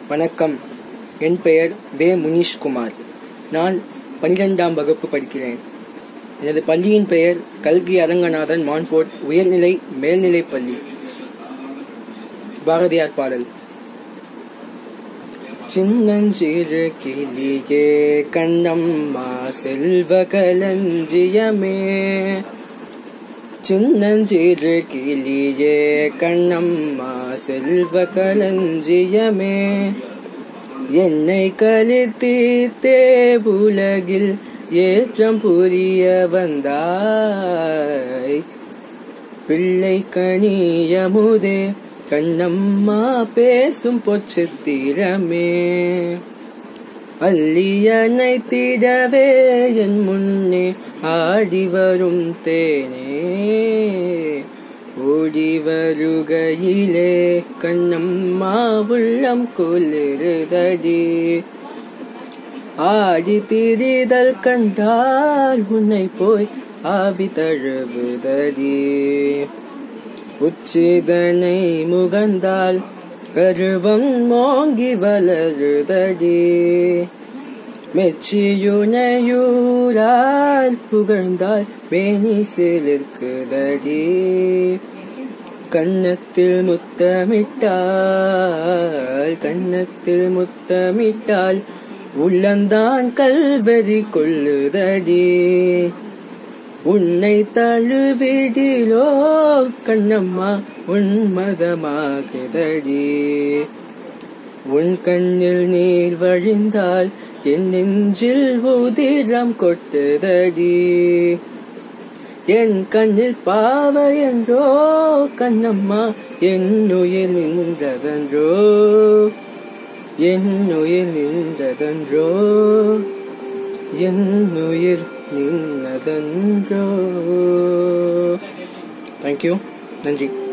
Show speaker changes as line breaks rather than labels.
வணக்கம் என் பெயர் வே முனீஷ்குமார் நான் பனிரெண்டாம் வகுப்பு படிக்கிறேன் எனது பள்ளியின் பெயர் கல்கி அரங்கநாதன் மான்ஃபோர்ட் உயர்நிலை மேல்நிலைப் பள்ளி பாரதியார் பாடல் சின்னஞ்சிறு கிளியே கண்ணம்மா செல்வ களஞ்சியமே சின்னஞ்சிறு கிளியே கண்ணம்மா செல்வ களஞ்சியமே என்னை கலித்தீத்தே உலகில் ஏற்றம் புரிய வந்தாய் பிள்ளை கனியமுதே கண்ணம்மா பேசும் பொச்சித்திரமே அள்ளியனை திடவே என் முன்னே ஆடி வரும் தேனே ஓடி வருகையிலே கண்ணம்மா உள்ளம் குளிருதடி ஆடி திரிதல் கண்டால் உன்னை போய் ஆவி தழுவுதடி உச்சிதனை முகந்தால் கருவம் மோங்கி வளருதடி மெச்சியுனையூரால் புகழ்ந்தால் மேனி சிலிர்க்குதடி கன்னத்தில் முத்தமிட்டால் கன்னத்தில் முத்தமிட்டால் உள்ளந்தான் கல்வெறி கொள்ளுதடி உன்னை தழுவிடிலோ கண்ணம்மா உன்மதமாகுதடி உன் கண்ணில் நீர் வழிந்தால் என் நெஞ்சில் உதிரம் கொட்டுதடி என் கண்ணில் பாவை என்றோ கண்ணம்மா என் உயிர் நின்றதன்றோ என் உயிர் நின்றதன்றோ என் உயிர் நின்றதன்றோ தேங்க்யூ நன்றி